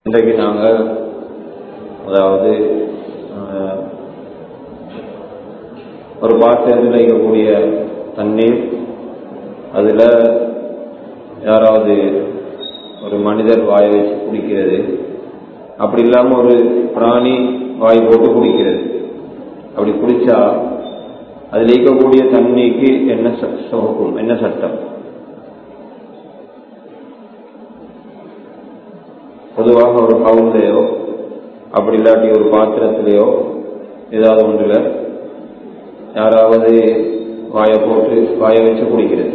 இன்றைக்கு நாங்கள் அதாவது அஹ், ஒரு பாத்திரத்தில் இருக்கக்கூடிய தண்ணீர் அதில் யாராவது ஒரு மனிதர் வாய வச்சு குடிக்கிறது அப்படி இல்லாமல் ஒரு பிராணி வாய் போட்டு குடிக்கிறது அப்படி குடிச்சா அதில் இருக்கக்கூடிய தண்ணிக்கு என்ன ச- சுகம் என்ன சட்டம் பொதுவாக ஒரு பவுன்லையோ அப்படி இல்லாட்டி ஒரு பாத்திரத்திலேயோ ஏதாவது ஒன்றில் யாராவது வாயை போட்டு வாயை வச்சு குடிக்கிறது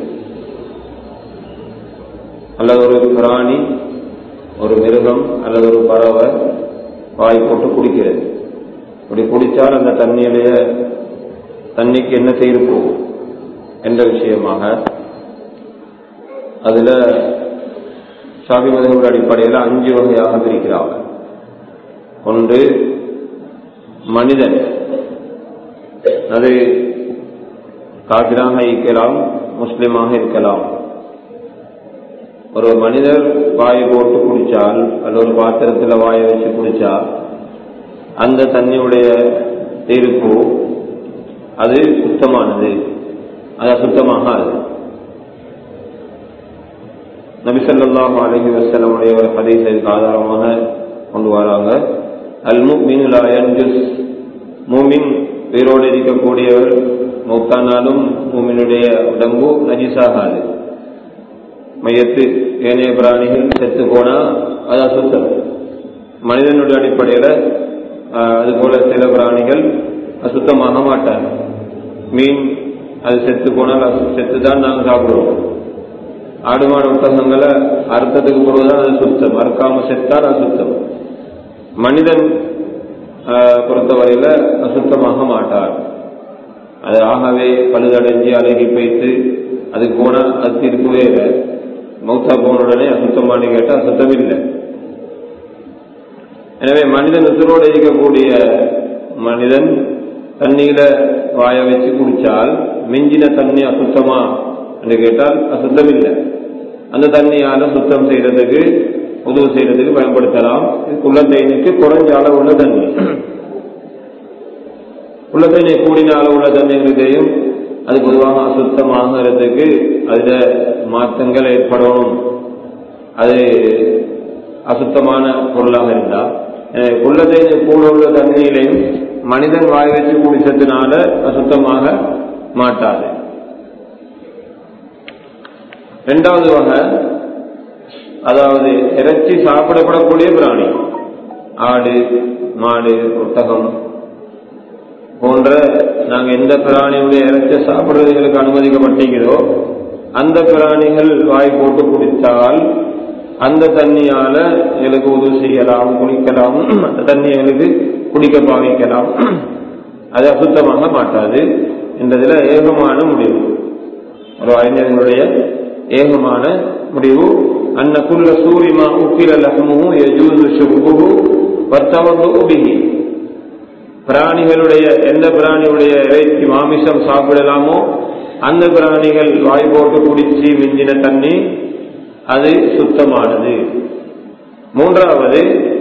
அல்லது ஒரு பிராணி ஒரு மிருகம் அல்லது ஒரு பறவை வாய் போட்டு குடிக்கிறது இப்படி குடித்தால் அந்த தண்ணியிலேயே தண்ணிக்கு என்ன செய்திருக்கும் என்ற விஷயமாக அதுல சாபி மதங்களோட அடிப்படையில் அஞ்சு வகையாக பிரிக்கிறாங்க ஒன்று மனிதன் அது காபிராக இருக்கலாம் முஸ்லிமாக இருக்கலாம் ஒரு மனிதர் வாயை போட்டு குடிச்சால் அல்லது ஒரு பாத்திரத்தில் வாயை வச்சு குடிச்சா அந்த தண்ணியுடைய தீர்ப்பு அது சுத்தமானது அது அசுத்தமாகாது நபிசல்லாஹு அலஹி வசலமுடைய ஒரு ஹதீஸிற்கு ஆதாரமாக கொண்டு வராங்க அல் முக்மின் லா யன்ஜுஸ் மூமின் உயிரோடு இருக்கக்கூடியவர் மௌத்தானாலும் மூமினுடைய உடம்பு நஜிசாகாது மையத்து ஏனைய பிராணிகள் செத்து போனா அது அசுத்தம் மனிதனுடைய அடிப்படையில் அது போல சில பிராணிகள் அசுத்தமாக மாட்டாங்க மீன் அது செத்து போனால் அது செத்து தான் நாங்கள் சாப்பிடுவோம் ஆடு மாடு ஒட்டகங்களை அறுத்ததுக்கு பிறகுதான் அது சுத்தம் அறுக்காம செத்தால் அசுத்தம் மனிதன் ஆஹ், பொறுத்தவரையில அசுத்தமாக மாட்டார் அது ஆகவே பழுதடைஞ்சு அழகி போயிட்டு அதுக்கு போனா அது தீர்க்கவே இல்லை மௌத்தா போன உடனே அசுத்தமானு கேட்டா அசுத்தம் இல்லை எனவே மனிதன் உசுரோடு இருக்கக்கூடிய மனிதன் தண்ணியில வாய வச்சு குடிச்சால் மிஞ்சின தண்ணி அசுத்தமா என்று கேட்டால் அசுத்தம் இல்லை அந்த தண்ணியால சுத்தம் செய்யறதுக்கு உதவு செய்யறதுக்கு பயன்படுத்தலாம் இதுக்குள்ள தேனிக்கு குறைஞ்ச அளவு உள்ள தண்ணி உள்ள தண்ணி கூடின அளவு உள்ள தண்ணி எங்களுக்கு தெரியும் அது பொதுவாக அசுத்தமாகிறதுக்கு அதுல மாற்றங்கள் ஏற்படணும் அது அசுத்தமான பொருளாக இருந்தா எனவே உள்ள தண்ணி கூட உள்ள தண்ணீரையும் மனிதன் வாய் வச்சு குடிச்சதுனால அசுத்தமாக மாட்டாது இரண்டாவது வகை அதாவது இறைச்சி சாப்பிடப்படக்கூடிய பிராணி ஆடு மாடு ஒட்டகம் போன்ற நாங்க எந்த பிராணியுடைய இறைச்சி சாப்பிடுறது எங்களுக்கு அனுமதிக்கப்பட்டிருக்கிறதோ அந்த பிராணிகள் வாய் போட்டு குடித்தால் அந்த தண்ணியால எங்களுக்கு உதவி செய்யலாம் குளிக்கலாம் அந்த தண்ணி எங்களுக்கு குடிக்க பாவிக்கலாம் அது அசுத்தமாக மாட்டாது என்றதுல ஏகமான முடிவு ஒரு அறிஞர்களுடைய ஏகமான முடிவு அன்ன குல்ல சூரிமா உக்கிர லஹமும் யஜூது ஷுபுஹு வர்த்தவது உபிஹி பிராணிகளுடைய எந்த பிராணியுடைய இறைச்சி மாமிசம் சாப்பிடலாமோ அந்த பிராணிகள் வாய் போட்டு குடிச்சு மிஞ்சின தண்ணி அது சுத்தமானது மூன்றாவது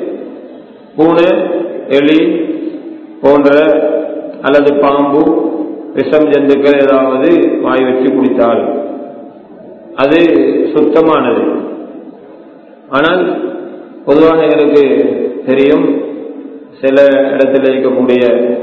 பூனை எலி போன்ற அல்லது பாம்பு விஷம் ஜந்துக்கள் ஏதாவது வாய் வச்சு குடித்தால் அது சுத்தமானது ஆனால் பொதுவாக எங்களுக்கு தெரியும் சில இடத்துல இருக்கக்கூடிய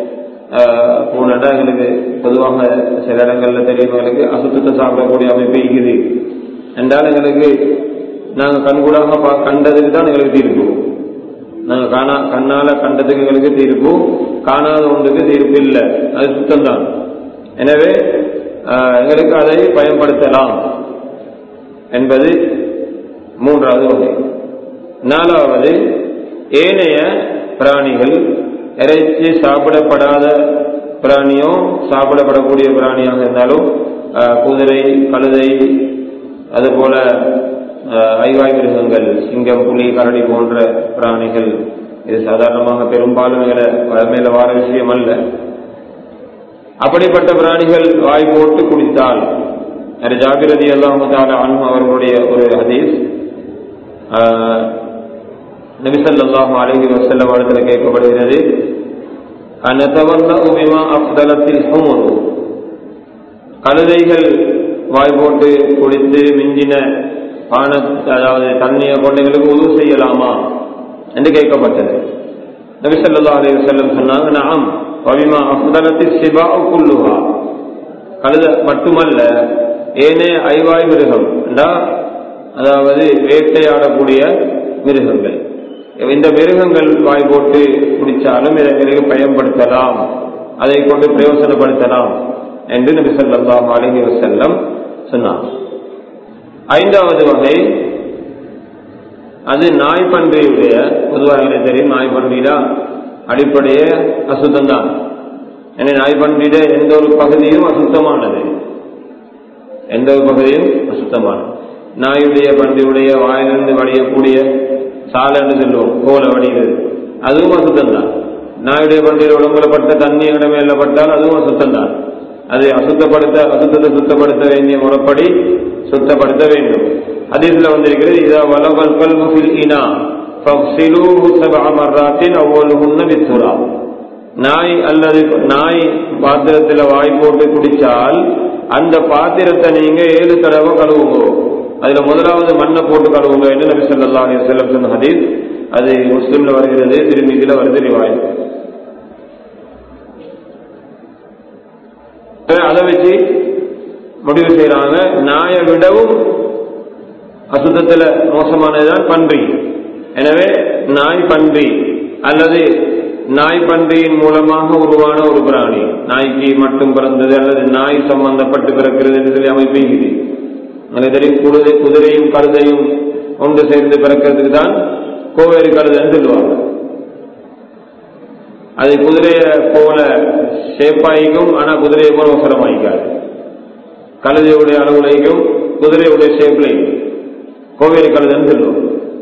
பூனைடா எங்களுக்கு பொதுவாக சில இடங்கள்ல தெரியும் எங்களுக்கு அசுத்தத்தை சாப்பிடக்கூடிய அமைப்பு இருக்குது என்றால் எங்களுக்கு நாங்க கண்கூடாக பா- கண்டதுக்கு தான் எங்களுக்கு தீர்ப்பு நாங்க காணா கண்ணால கண்டதுக்கு எங்களுக்கு தீர்ப்பு காணாத ஒன்றுக்கு தீர்ப்பு இல்லை அது சுத்தம்தான் எனவே ஆஹ், எங்களுக்கு அதை பயன்படுத்தலாம் என்பது மூன்றாவது வகை நாலாவது ஏனைய பிராணிகள் இறைச்சி சாப்பிடப்படாத பிராணியோ சாப்பிடப்படக்கூடிய பிராணியாக இருந்தாலும் ஆஹ், குதிரை கழுதை அதுபோல ஆஹ், ஐவாய் மிருகங்கள் சிங்கம் புலி கரடி போன்ற பிராணிகள் இது சாதாரணமாக பெரும்பாலும் எங்களை மேல வார விஷயம் அல்ல அப்படிப்பட்ட பிராணிகள் வாய் போட்டு குடித்தால் அது ஜாகிரதி அல்லாஹு தாலா அன்ஹு அவர்களுடைய ஒரு ஹதீஸ் ஆஹ், நபிசல்லாஹு அலஹி வசல்லம் இடத்துல கேட்கப்படுகிறது அனதவல்ல உபிமா அப்தலத்தில் ஹுமுரு கழுதைகள் வாய் போட்டு குடித்து மிஞ்சின பான அதாவது தண்ணியை கொண்டைகளுக்கு உதவு செய்யலாமா என்று கேட்கப்பட்டது நபிசல்லா அலி வல்லம் சொன்னாங்க நாம் பவிமா அப்தலத்தில் சிபா குல்லுவா கழுத மட்டுமல்ல ஏனே ஐவாய் மிருகம் அதாவது வேட்டையாடக்கூடிய மிருகங்கள் இந்த மிருகங்கள் வாய் போட்டு குடித்தாலும் இதை பிறகு பயன்படுத்தலாம் அதை கொண்டு பிரயோசனப்படுத்தலாம் என்று நபி சொல்லாஹ் அலஹி வசல்லம் சொன்னார் ஐந்தாவது வகை அது நாய் பன்றியுடைய பொதுவாக தெரியும் நாய் பன்றியில அடிப்படையே அசுத்தம் தான் எனவே நாய் பன்றியில எந்த ஒரு பகுதியும் அசுத்தமானது எந்த ஒரு பகுதியும் அசுத்தமானது நாயுடைய பன்றியுடைய வாயிலிருந்து வடியக்கூடிய சாலை என்று சொல்லுவோம் கோல வடிகிறது அதுவும் அசுத்தம் தான் நாயுடைய பன்றியில் உடம்புல பட்ட தண்ணி இடமேல பட்டால் அதுவும் அசுத்தம் தான் அதை அசுத்தப்படுத்த அசுத்தத்தை சுத்தப்படுத்த வேண்டிய முறைப்படி சுத்தப்படுத்த வேண்டும் அதில் வந்திருக்கிறது இதா வலவல் கல்முஃபில் இனா ஃபக்ஸிலூஹு சபஅ மர்ராத்தின் அவ்வளவுன்ன பித்துரா நாய் அல்லது நாய் பாத்திரத்தில் வாய் போட்டு குடிச்சால் அந்த பாத்திரத்தை நீங்க ஏழு தடவை கழுவுங்க அதுல முதலாவது மண்ணை போட்டு கழுவுங்க என்று நபி சொல்லா செல்லம் சொன்ன ஹதீஸ் அது முஸ்லிம்ல வருகிறது திருமீதியில வருது ரிவாய் அதை வச்சு முடிவு செய்யறாங்க நாயை விடவும் அசுத்தத்துல மோசமானதுதான் பன்றி எனவே நாய் பன்றி அல்லது நாய் பன்றியின் மூலமாக உருவான ஒரு பிராணி நாய்க்கு மட்டும் பிறந்தது அல்லது நாய் சம்பந்தப்பட்டு பிறக்கிறது என்று சொல்லி அமைப்பு இது எனக்கு தெரியும் குதிரை குதிரையும் கழுதையும் ஒன்று சேர்ந்து பிறக்கிறதுக்கு தான் கோவேறு கழுதைன்னு சொல்லுவாங்க அது குதிரைய போல ஷேப்பாயிக்கும் ஆனா குதிரையை போல அவசரமாயிக்காது கழுதையுடைய அளவுலையும் குதிரையுடைய ஷேப்லையும் கோவேறு கழுதைன்னு சொல்லுவோம்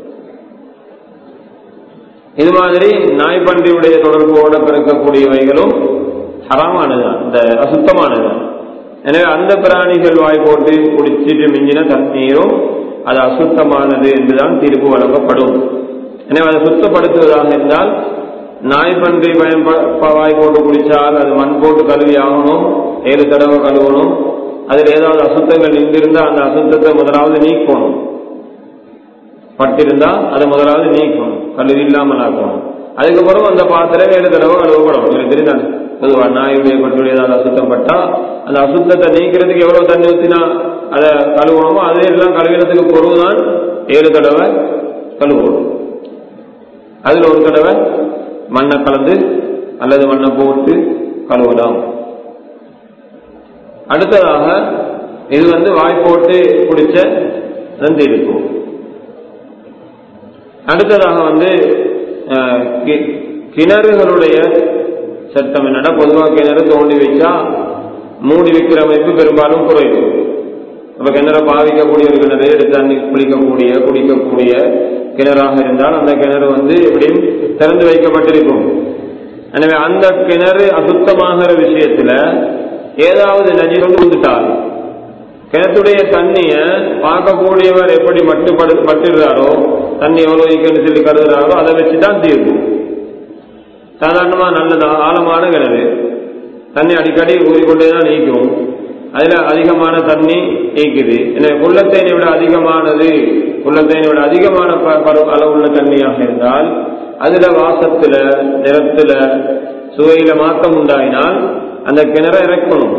இது மாதிரி நாய் பன்றியுடைய தொடர்போட பிறக்கக்கூடியவைகளும் ஹராமானதுதான் இந்த அசுத்தமானதுதான் எனவே அந்த பிராணிகள் வாய் போட்டு குடிச்சிட்டு மிஞ்சின தண்ணீரும் அது அசுத்தமானது என்றுதான் தீர்ப்பு வழங்கப்படும் எனவே அதை சுத்தப்படுத்துவதாக இருந்தால் நாய் பன்றி பயன்ப வாய் போட்டு குடிச்சால் அது மண் போட்டு கழுவி ஆகணும் ஏழு தடவை கழுவணும் அதில் ஏதாவது அசுத்தங்கள் நின்றிருந்தால் அந்த அசுத்தத்தை முதலாவது நீக்கணும் பட்டிருந்தா அதை முதலாவது நீக்கணும் கழுவி இல்லாமல் ஆக்கணும் அதுக்கப்புறம் அந்த பாத்திரம் ஏழு தடவை கழுவப்படும் எனக்கு தெரிந்தால் பொதுவா நாயுடைய பட்டுடைய ஏதாவது அசுத்தம் பட்டா அந்த அசுத்தத்தை நீக்கிறதுக்கு எவ்வளவு தண்ணி ஊற்றினா அதை கழுவணுமோ அதே எல்லாம் கழுவினத்துக்கு பொருள்தான் ஏழு தடவை கழுவணும் அதுல ஒரு தடவை மண்ணை கலந்து அல்லது மண்ணை போட்டு கழுவலாம் அடுத்ததாக இது வந்து வாய் போட்டு குடிச்ச நந்தி இருக்கும் அடுத்ததாக வந்து கிணறுகளுடைய சட்டம் என்னடா பொதுவாக கிணறு தோண்டி வச்சா மூடி வைக்கிற அமைப்பு பெரும்பாலும் குறைவு அப்ப கிணறை பாவிக்கக்கூடிய ஒரு கிணறு எடுத்து தண்ணி குளிக்கக்கூடிய குடிக்கக்கூடிய கிணறாக இருந்தால் அந்த கிணறு வந்து எப்படியும் திறந்து வைக்கப்பட்டிருக்கும் எனவே அந்த கிணறு அசுத்தமாகிற விஷயத்துல ஏதாவது நஜிகள் வந்துட்டால் கிணத்துடைய தண்ணிய பார்க்கக்கூடியவர் எப்படி மட்டுப்படு பட்டுறாரோ தண்ணி எவ்வளவு வைக்கணும்னு சொல்லி கருதுறாரோ அதை வச்சுதான் தீர்வு சாதாரணமா நல்லது ஆழமான கிணறு தண்ணி அடிக்கடி ஊறிக்கொண்டேதான் நீக்கும் அதுல அதிகமான தண்ணி நீக்குது எனவே குள்ளத்தேனை விட அதிகமானது குள்ளத்தேனை விட அதிகமான அளவுள்ள தண்ணியாக இருந்தால் அதுல வாசத்துல நிறத்துல சுவையில மாற்றம் உண்டாயினால் அந்த கிணறை இறக்கணும்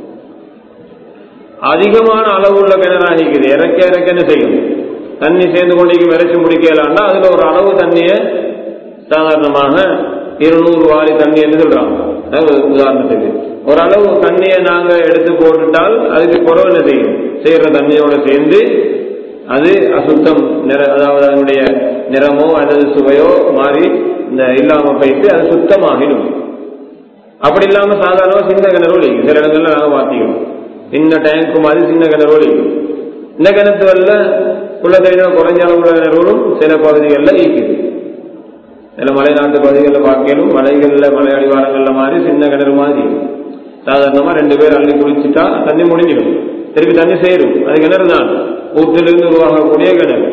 அதிகமான அளவுள்ள கிணறா நீக்குது இறக்க இறக்க என்ன செய்யும் தண்ணி சேர்ந்து கொண்டு விரைச்சு முடிக்கலாம்னா அதுல ஒரு அளவு தண்ணிய சாதாரணமாக இருநூறு வாரி தண்ணி என்று சொல்றாங்க உதாரணத்துக்கு ஒரு அளவு தண்ணியை நாங்க எடுத்து போட்டுட்டால் அதுக்கு குறவு என்ன செய்யும் செய்யற தண்ணியோட சேர்ந்து அது அசுத்தம் நிற அதாவது அதனுடைய நிறமோ அல்லது சுவையோ மாறி இந்த இல்லாம போயிட்டு அது சுத்தமாகிடும் அப்படி இல்லாம சாதாரணமா சின்ன கிணறு ஒழிக்கும் சில இடங்கள்ல நாங்க மாத்திக்கிறோம் சின்ன டேங்க் மாதிரி சின்ன கிணறு ஒழிக்கும் இந்த கிணத்துவல்ல உள்ள தெரிஞ்ச குறைஞ்ச அளவுள்ள கிணறுகளும் சில பகுதிகளில் ஈக்குது சில மலைநாட்டு பகுதிகளில் பார்க்கலும் மலைகளில் மலை அடிவாரங்களில் மாதிரி சின்ன கிணறு மாதிரி சாதாரணமா ரெண்டு பேர் அள்ளி குளிச்சுட்டா தண்ணி முடிஞ்சிடும் திருப்பி தண்ணி சேரும் அது கிணறு தான் ஊற்றிலிருந்து உருவாகக்கூடிய கிணறு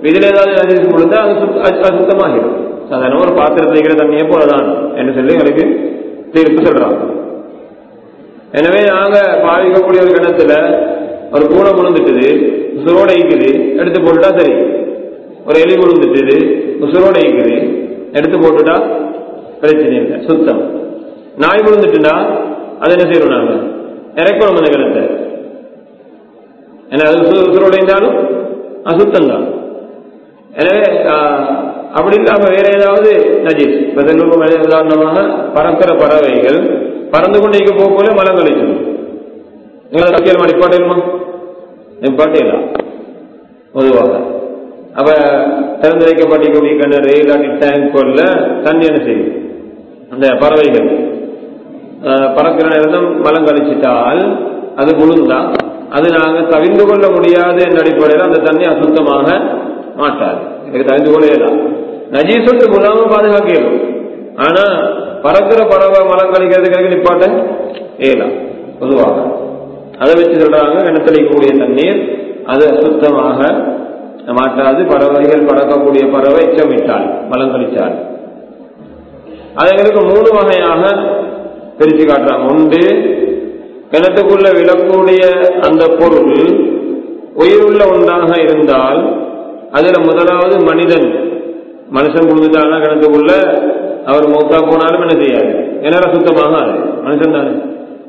இதுல ஏதாவது நஜீஸ் விழுந்தா அது சுத்த- அது அசுத்தமாகிடும் சாதாரண ஒரு பாத்திரத்தில் இருக்கிற தண்ணியை போலதான் என்று சொல்லி எங்களுக்கு தீர்ப்பு சொல்றாங்க எனவே நாங்க பாவிக்கக்கூடிய ஒரு கிணத்துல ஒரு பூனை விழுந்துட்டுது உசுரோட ஈக்குது எடுத்து போட்டுட்டா சரி ஒரு எலி விழுந்துட்டுது உசுரோட ஈக்குது எடுத்து போட்டுட்டா பிரச்சனை இல்லை சுத்தம் நாய் விழுந்துட்டுனா அது என்ன செய்யணும் நாங்க இறக்கணும் அந்த கிணத்தை ஏன்னா அது உசு- உசுரோட இருந்தாலும் அசுத்தம் தான் எனவே ஆஹ், அப்படி இல்லாம வேற ஏதாவது நஜீஸ் பதினொரு உதாரணமாக பறக்கிற பறவைகள் பறந்து கொண்டு இருக்க போக போல மலம் கழிச்சிடும் நீங்கள் கட்டியல் நிப்பாட்டிடுமா நிப்பாட்டிடலாம் பொதுவாக அப்ப திறந்து வைக்கப்பட்டிருக்கக்கூடிய கிணறு இல்லாட்டி டேங்க் கொள்ள தண்ணி என்ன செய்யும் அந்த பறவைகள் ஆஹ், பறக்கிற நேரம் மலம் கழிச்சிட்டால் அது விழுந்தா அது நாங்க தவிர்ந்து கொள்ள முடியாது என்ற அடிப்படையில் அந்த தண்ணி அசுத்தமாக மாட்டாது எனக்கு தவிர்த்து கொள்ள இயலாம் நஜீஸ் வந்து விழாம பாதுகாக்க இயலும் ஆனா பறக்கிற பறவை மலம் கழிக்கிறதுக்கு நிப்பாட்ட இயலாம் பொதுவாக அதை வச்சு சொல்றாங்க கிணத்தளிக்கக்கூடிய தண்ணீர் அது அசுத்தமாக மாட்டாது பறவைகள் பறக்கக்கூடிய பறவை எச்சமிட்டால் மலம் கழிச்சால் அது எங்களுக்கு மூணு வகையாக பிரிச்சு காட்டுறாங்க ஒன்று கிணத்துக்குள்ள விழக்கூடிய அந்த பொருள் உயிருள்ள ஒன்றாக இருந்தால் அதுல முதலாவது மனிதன் மனுஷன் புழுந்துட்டானா கிணத்துக்குள்ள அவர் மௌத்தா போனாலும் என்ன செய்யாது கிணற சுத்தமாக அது மனுஷன் தானே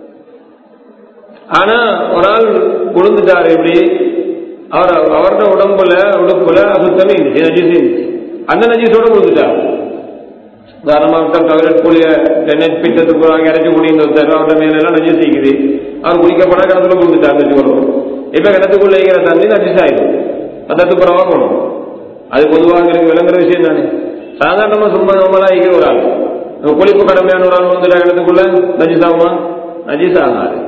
ஆனா ஒரு ஆள் விழுந்துட்டாரு எப்படி அவர் அவரோட உடம்புல உடுப்புல அசுத்தமே இருந்துச்சு நஜீஸ் இருந்துச்சு அந்த நஜீஸோட விழுந்துட்டார் உதாரணமா ஒருத்தர் டொய்லெட் கூலிய நெட் பிட்டத்துக்கு இறச்சி குடிந்து ஒருத்தர் அவரோட மேல எல்லாம் நஜீஸ் இருக்குது அவர் குடிக்கப்பட கிணத்துல விழுந்துட்டார் வச்சுக்கணும் இப்ப கிணத்துக்குள்ள இருக்கிற தண்ணி நஜீஸ் ஆயிடும் அந்த துப்புரவா போகணும் அது பொதுவாக எனக்கு விளங்குற விஷயம் தானே சாதாரணமா சும்மா நம்மளா இருக்கிற ஒரு ஆள் நம்ம குளிப்பு கடமையான ஒரு ஆள் வந்துட்டா கிணத்துக்குள்ள நஜீஸ் ஆகுமா நஜீஸ் ஆகாது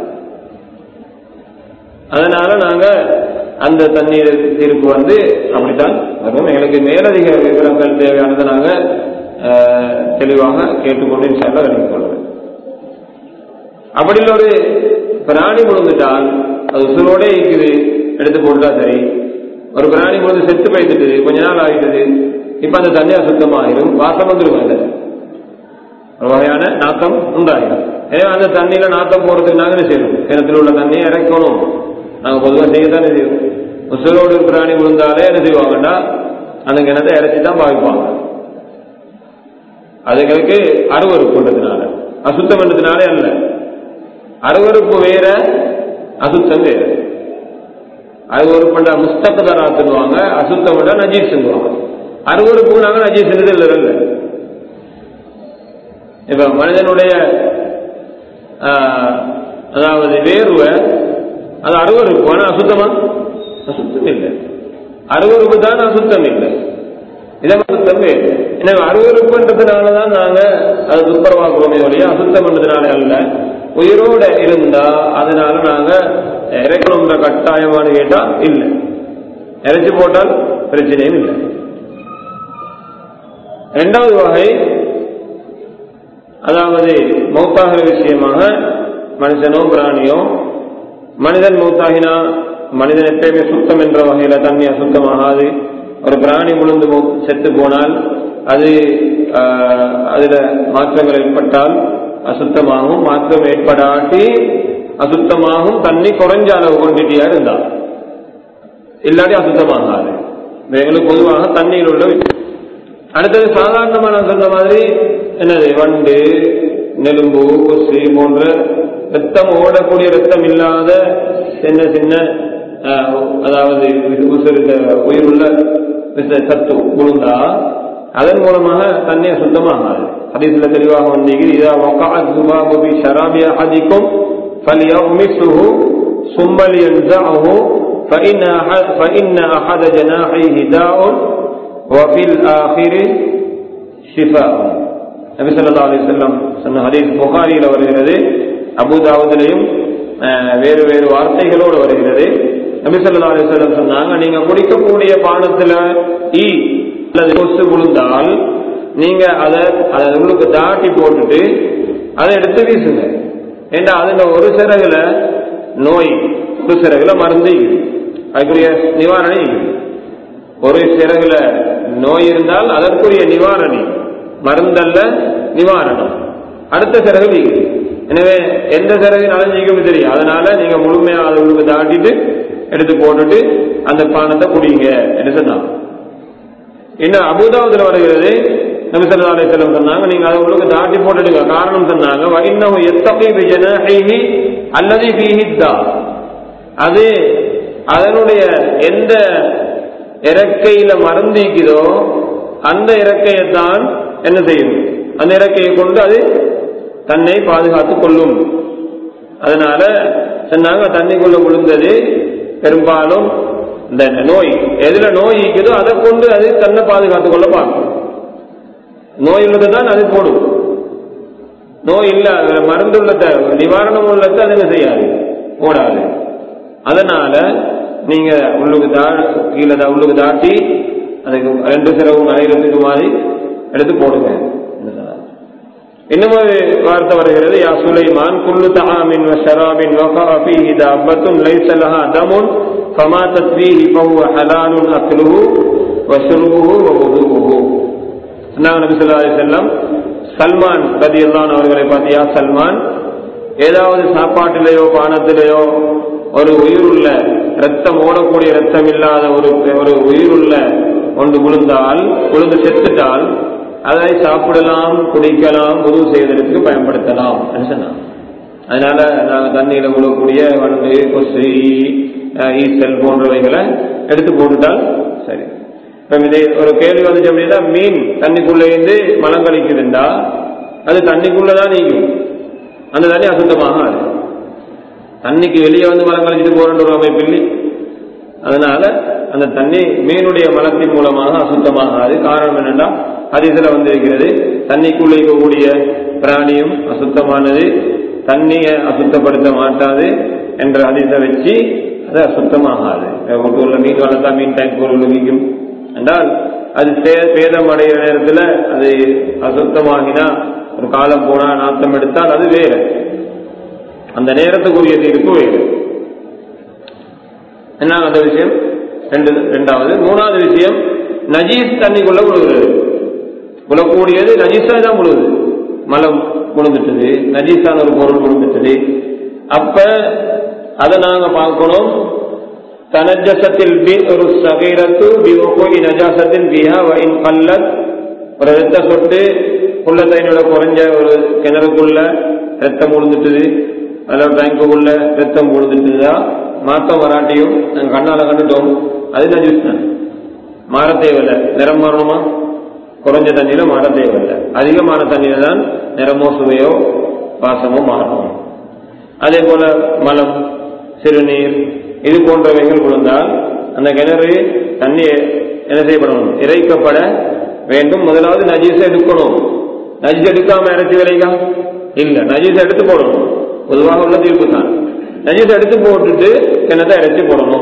அதனால நாங்க அந்த தண்ணீர் தீர்ப்பு வந்து அப்படித்தான் வரும் எங்களுக்கு மேலதிக விவரங்கள் தேவையானதை நாங்க அஹ், தெளிவாக கேட்டுக்கொண்டு இன்ஷால்லா விளங்கிக் கொள்வேன் அப்படி இல்ல ஒரு பிராணி விழுந்துட்டால் அது உசுரோட இருக்குது எடுத்து போட்டுட்டா சரி ஒரு பிராணி விழுந்து செத்து போயிட்டு கொஞ்ச நாள் ஆகிட்டது இப்ப அந்த தண்ணி அசுத்தமாயிரும் வாசம் வந்துடும் அதுல ஒரு வகையான நாத்தம் உண்டாயிடும் எனவே அந்த தண்ணியில நாத்தம் போறதுக்கு நாங்க என்ன செய்யணும் கிணத்துல உள்ள தண்ணியை இறக்கணும் நாங்க பொதுவாக செய்யத்தானே செய்வோம் உசுரோடு ஒரு பிராணி விழுந்தாலே என்ன செய்வாங்கன்னா அந்த கிணத்தை இறச்சி தான் பாவிப்பாங்க அதுகளுக்கு அருவறுப்புன்றதுனால அசுத்தம் என்றதுனாலே அல்ல அருவறுப்பு வேற அசுத்தம் வேற அருவறுப்புண்டா முஸ்தகதராத்துவாங்க அசுத்தம் நஜீஸ் சொல்லுவாங்க அருவறுப்பு நாங்க நஜீஸ் இல்லை இல்லை இப்ப மனிதனுடைய ஆஹ், அதாவது வேர்வை அது அருவறுப்பு ஆனா அசுத்தமா அசுத்தம் இல்லை அருவறுப்பு தான் அசுத்தம் இல்லை இதான் அசுத்தம் வேறு எனவே அருவறுப்புன்றதுனாலதான் நாங்க அதை துப்புரவாக்குறோமே ஒழிய அசுத்தம் என்றதுனால அல்ல உயிரோட இருந்தா அதனால நாங்க இறக்கணுங்கிற கட்டாயமானு கேட்டா இல்லை இறைச்சி போட்டால் பிரச்சனையும் இல்லை இரண்டாவது வகை அதாவது மௌத்தாகிற விஷயமாக மனுஷனோ பிராணியோ மனிதன் மௌத்தாகினா மனிதன் எப்பயுமே சுத்தம் என்ற வகையில தண்ணி அசுத்தமாகாது ஒரு பிராணி முழுந்து மௌ- செத்து போனால் அது ஆஹ், அதுல மாற்றங்கள் ஏற்பட்டால் அசுத்தமாகும் மாற்றம் ஏற்படாட்டி அசுத்தமாகும் தண்ணி குறைஞ்ச அளவு குவான்டிட்டியா இருந்தா இல்லாட்டி அசுத்தமாகாது இது எங்களுக்கு பொதுவாக தண்ணியில் உள்ள விஷயம். அடுத்தது சாதாரணமா நான் சொன்ன மாதிரி என்னது வண்டு நெலும்பு கொசு போன்ற ரத்தம் ஓடக்கூடிய ரத்தம் இல்லாத சின்ன சின்ன ஆஹ், அதாவது உசுறு உயிருள்ள விச- சத்து விழுந்தா அதன் மூலமாக தண்ணீர் சுத்தமாகாது ஹதீஸ்ல தெளிவாக வந்தீங்க இதா வகாத் துபாபு பி ஷராபி அஹதிக்கும் فليغمسه ثم لينزعه فإن أحد, فإن أحد جناحيه داء وفي الآخر شفاء நபி ஸல்லல்லாஹு அலைஹி வஸல்லம் சொன்ன ஹதீஸ் புகாரியில வருகிறது அபூ தாவூதிலையும் அஹ், வேறு வேறு வார்த்தைகளோடு வருகிறது நபி ஸல்லல்லாஹு அலைஹி வஸல்லம் சொன்னாங்க நீங்க குடிக்கக்கூடிய பானத்துல ஈ அல்லது கொசு விழுந்தால் நீங்க அதை அதை உள்ளுக்கு தாட்டி போட்டுட்டு அதை எடுத்து வீசுங்க ஏண்டா அதுல ஒரு சிறகுல நோய் ஒரு சிறகுல மருந்து இருக்குது. அதுக்குரிய நிவாரணம் இருக்குது. ஒரு சிறகுல நோய் இருந்தால் அதற்குரிய நிவாரணி மருந்தல்ல நிவாரணம் அடுத்த சிறகு வீங்குது எனவே எந்த சிறகு நலஞ்சிக்கும் தெரியும் அதனால நீங்க முழுமையா அதை உங்களுக்கு தாட்டிட்டு எடுத்து போட்டுட்டு அந்த பானத்தை குடிங்க என்று சொன்னாங்க இன்னும் அபுதாபுல வருகிறது நபி ஸல்லல்லாஹு அலைஹி வஸல்லம் சொன்னாங்க நீங்க அதை உங்களுக்கு தாட்டி போட்டுடுங்க காரணம் சொன்னாங்க வைன்னஹு யத்தகி பிஜனாஹிஹி அல்லதி ஃபீஹி தா அது அதனுடைய எந்த இறக்கையில மருந்திக்குதோ அந்த இறக்கையைத்தான் என்ன செய்யும் அந்த இறக்கையை கொண்டு அது தன்னை பாதுகாத்துக் கொள்ளும் அதனால சொன்னாங்க தண்ணிக்குள்ள விழுந்தது பெரும்பாலும் இந்த நோய் எதுல நோய் இருக்குதோ அதை கொண்டு அது தன்னை பாதுகாத்துக் கொள்ள பார்க்கும் நோய் உள்ளதுதான் அது போடும் நோய் இல்ல அதுல மருந்து உள்ளத நிவாரணம் உள்ளத அது என்ன செய்யாது போடாது அதனால நீங்க உள்ளுக்கு தா கீழே தா- உள்ளுக்கு தாட்டி அதுக்கு ரெண்டு சிறவும் ஆயிரத்துக்கு மாதிரி எடுத்து போடுங்க இன்னும் ஒரு வார்த்தை வருகிறது யா சுலைமான் குல்லு தஹாமின் வ ஷராபின் வகா ஃபீஹி தஅபத்துன் லைஸ லஹா தமுன் ஃபமாதத் ஃபீஹி ஃபஹுவ ஹலாலுன் அக்லுஹு வ ஷுர்புஹு வ வுதுஉஹு சொன்னாங்க நபி ஸல்லல்லாஹு அலைஹி வஸல்லம் சல்மான் ரலியல்லாஹு அவர்களை பார்த்து யா சல்மான் ஏதாவது சாப்பாட்டிலேயோ பானத்திலேயோ ஒரு உயிருள்ள ரத்தம் ஓடக்கூடிய ரத்தம் இல்லாத ஒரு ஒரு உயிருள்ள ஒன்று விழுந்தால் விழுந்து செத்துட்டால் அதை சாப்பிடலாம் குடிக்கலாம் உதவு செய்வதற்கு பயன்படுத்தலாம் என்று சொன்னாங்க அதனால நாங்கள் தண்ணியில விழக்கூடிய வண்டு கொசு அஹ், ஈசல் போன்றவைகளை எடுத்து போட்டுட்டால் சரி இப்ப இது ஒரு கேள்வி வந்துச்சு அப்படின்னா மீன் தண்ணிக்குள்ள இருந்து மலம் கழிக்குதுண்டா அது தண்ணிக்குள்ளதான் நீங்கும் அந்த தண்ணி அசுத்தமாகாது தண்ணிக்கு வெளியே வந்து மலம் கழிச்சிட்டு போறன்ற ஒரு அமைப்பு இல்லை அதனால அந்த தண்ணி மீனுடைய மலத்தின் மூலமாக அசுத்தமாகாது காரணம் என்னன்னா ஹதீஸ்ல வந்திருக்கிறது தண்ணிக்குள்ளே இருக்கக்கூடிய பிராணியும் அசுத்தமானது தண்ணியை அசுத்தப்படுத்த மாட்டாது என்ற ஹதீஸை வச்சு அது அசுத்தமாகாது ஒரு ஊர்ல மீன் வளர்த்தா மீன் டேங்க் ஒரு விற்கும் என்றால் அது சே- சேதம் அடைகிற நேரத்தில் அது அசுத்தமாகினா ஒரு காலம் போனா நாத்தம் எடுத்தால் அது வேறு அந்த நேரத்துக்குரிய தீர்ப்பு வேறு என்ன அந்த விஷயம் ரெண்டு ரெண்டாவது மூணாவது விஷயம் நஜீஸ் தண்ணிக்குள்ள விழுகிறது விழக்கூடியது நஜீஸா தான் விழுகுது மலம் விழுந்துட்டது நஜீஸான ஒரு பொருள் விழுந்துட்டது அப்ப அதை நாங்க பார்க்கணும் தனஜசத்தில் பி ஒரு சகைரத்து பிவோகோய் நஜாசத்தின் பிஹா வைன் கல்லத் ஒரு ரத்த சொட்டு உள்ள தண்ணீரோட குறைஞ்ச ஒரு கிணறுக்குள்ள ரத்தம் விழுந்துட்டுது அதில் டேங்குக்குள்ள ரத்தம் விழுந்துட்டுதா மாத்தம் வராட்டியும் நாங்கள் கண்ணால கண்டுட்டோம் அது நஜீஸ் தான் மாற தேவையில்லை நிறம் மாறணுமா குறைஞ்ச தண்ணியில மாற தேவையில்லை அதிகமான தண்ணியில தான் நிறமோ சுவையோ வாசமோ மாறணும் அதே போல மலம் சிறுநீர் இது போன்றவைகள் விழுந்தால் அந்த கிணறு தண்ணி என்ன செய்யப்படணும் இறைக்கப்பட வேண்டும் முதலாவது நஜீஸை எடுக்கணும் நஜீஸ் எடுக்காம இறைச்சி விலைக்கா இல்ல நஜீஸ் எடுத்து போடணும் பொதுவாக உள்ள தீர்ப்பு தான் நஜீஸ் எடுத்து போட்டுட்டு கிணத்தை இறைச்சி போடணும்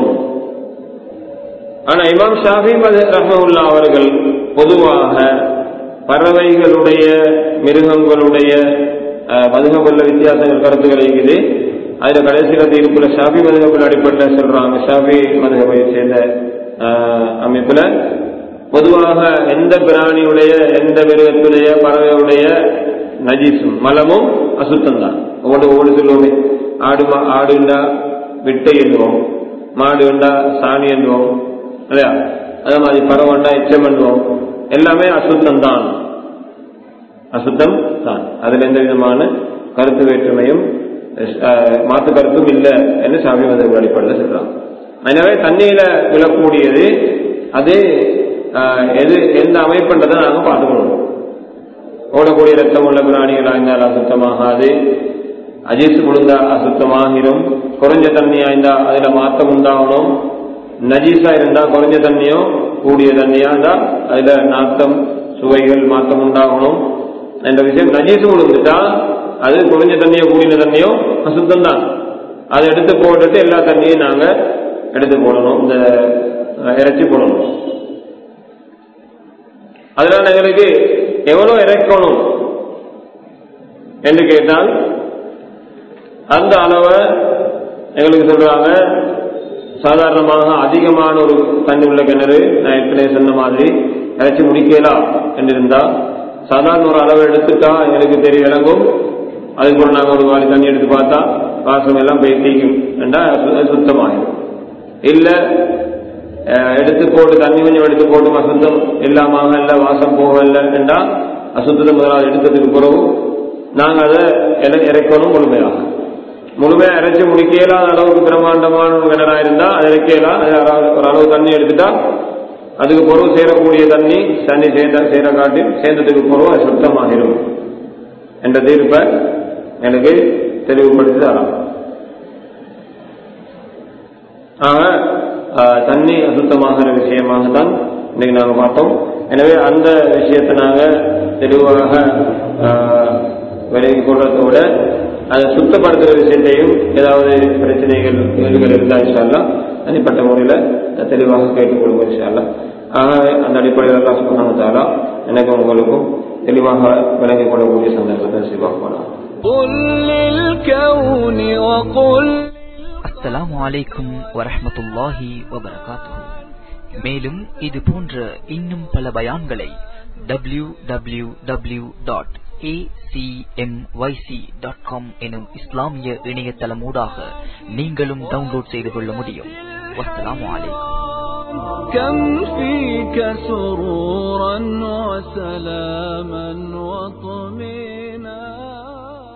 ஆனா இமாம் ஷாஃபி மது ரஹ்மவுல்லா அவர்கள் பொதுவாக பறவைகளுடைய மிருகங்களுடைய அஹ், மதுகபுள்ள வித்தியாசங்கள் கருத்துக்கள் இருக்குது அதுல கடைசியில தீர்ப்புல ஷாஃபி மதுகபுல் அடிப்படையில் சொல்றாங்க ஷாஃபி மதுகபை சேர்ந்த அஹ், அமைப்புல பொதுவாக எந்த பிராணியுடைய எந்த மிருகத்துடைய பறவையுடைய நஜீஸும் மலமும் அசுத்தம் தான் ஒவ்வொரு ஒவ்வொரு சொல்லுவோமே ஆடு மா- ஆடுண்டா விட்டை எண்ணுவோம் மாடு வேண்டா சாணி எண்ணுவோம் இல்லையா அதே மாதிரி பறவை வேண்டா எச்சம் எண்ணுவோம் எல்லாமே அசுத்தம் தான் அசுத்தம் தான் அதுல எந்த விதமான கருத்து வேற்றுமையும் அஹ், மாற்று கருத்தும் இல்லை என்று சாமி மத அடிப்படையில் சொல்றாங்க எனவே தண்ணியில விழக்கூடியது அது அஹ், எது எந்த அமைப்புன்றதை நாங்க பார்த்துக்கணும் ஓடக்கூடிய ரத்தம் உள்ள பிராணிகளா இருந்தால் அசுத்தமாகாது அஜிஸ் விழுந்தா அசுத்தமாகிரும் குறைஞ்ச தண்ணி ஆய்ந்தா அதுல மாற்றம் உண்டாகணும் நஜீஸா இருந்தா குறைஞ்ச தண்ணியோ கூடிய தண்ணியா இருந்தா அதுல நாத்தம் சுவைகள் மாற்றம் உண்டாகணும் என்ற விஷயம் நஜீஸ் விழுந்துட்டா அது குறைஞ்ச தண்ணியோ கூடிய தண்ணியோ அசுத்தம் தான் அதை எடுத்து போட்டுட்டு எல்லா தண்ணியும் நாங்க எடுத்து போடணும் இந்த அஹ், இறைச்சி போடணும் அதனால எங்களுக்கு எவ்வளவு இறைக்கணும் என்று கேட்டால் அந்த அளவை எங்களுக்கு சொல்றாங்க சாதாரணமாக அதிகமான ஒரு தண்ணி உள்ள கிணறு நான் ஏற்கனவே சொன்ன மாதிரி இறைச்சி முடிக்கலாம் என்றிருந்தா சாதாரண ஒரு அளவு எடுத்துட்டா எனக்கு தெரிய விளங்கும் அதுக்கு நாங்கள் ஒரு வாரி தண்ணி எடுத்து பார்த்தா வாசம் எல்லாம் போய் தீக்கும் என்றா சுத்தமாகிடும் இல்ல எடுத்து போட்டு தண்ணி கொஞ்சம் எடுத்து போட்டு அசுத்தம் இல்லாம இல்ல வாசம் போகல என்றா அசுத்தத்தை முதலாவது எடுத்ததுக்கு பிறகு நாங்கள் அதை இறைக்கணும் முழுமையாக முழுமையா இறைச்சி முடிக்கலாம் அளவுக்கு பிரம்மாண்டமான ஒரு கிணறா இருந்தா அது இறைக்கலாம் ஒரு அளவு தண்ணி எடுத்துட்டா அதுக்கு பொருள் சேரக்கூடிய தண்ணி தண்ணி சேர்ந்த சேர காட்டி சேர்ந்ததுக்கு பொருள் அது சுத்தமாகிடும் என்ற தீர்ப்பை எனக்கு தெளிவுபடுத்தி தரலாம் ஆக தண்ணி அசுத்தமாகிற விஷயமாக தான் இன்னைக்கு நாங்கள் பார்த்தோம் எனவே அந்த விஷயத்தை நாங்கள் தெளிவாக விலகி கொள்றதோட அதை சுத்தப்படுத்துகிற விஷயத்தையும் ஏதாவது பிரச்சனைகள் கேள்விகள் இருந்தால் இன்ஷால்லாம் தனிப்பட்ட முறையில் தெளிவாக கேட்டுக்கொள்வோம் இன்ஷால்லாம் ஆக அந்த அடிப்படையில் எல்லாம் சொன்னாங்க எனக்கும் உங்களுக்கும் தெளிவாக விலகிக் கொள்ளக்கூடிய சந்தர்ப்பத்தை சிவாக்கலாம் قل للكون وقل அஸ்ஸலாமு அலைக்கும் வரஹ்மத்துல்லாஹி வபரகாத்துஹு மேலும் இது போன்ற இன்னும் பல பயான்களை W W W dot dot com எனும் இஸ்லாமிய இணையதளமூடாக நீங்களும் டவுன்லோட் செய்து கொள்ள முடியும் வஸ்ஸலாமு அலைக்கும் كم فيك سرورا وسلاما وطمئنا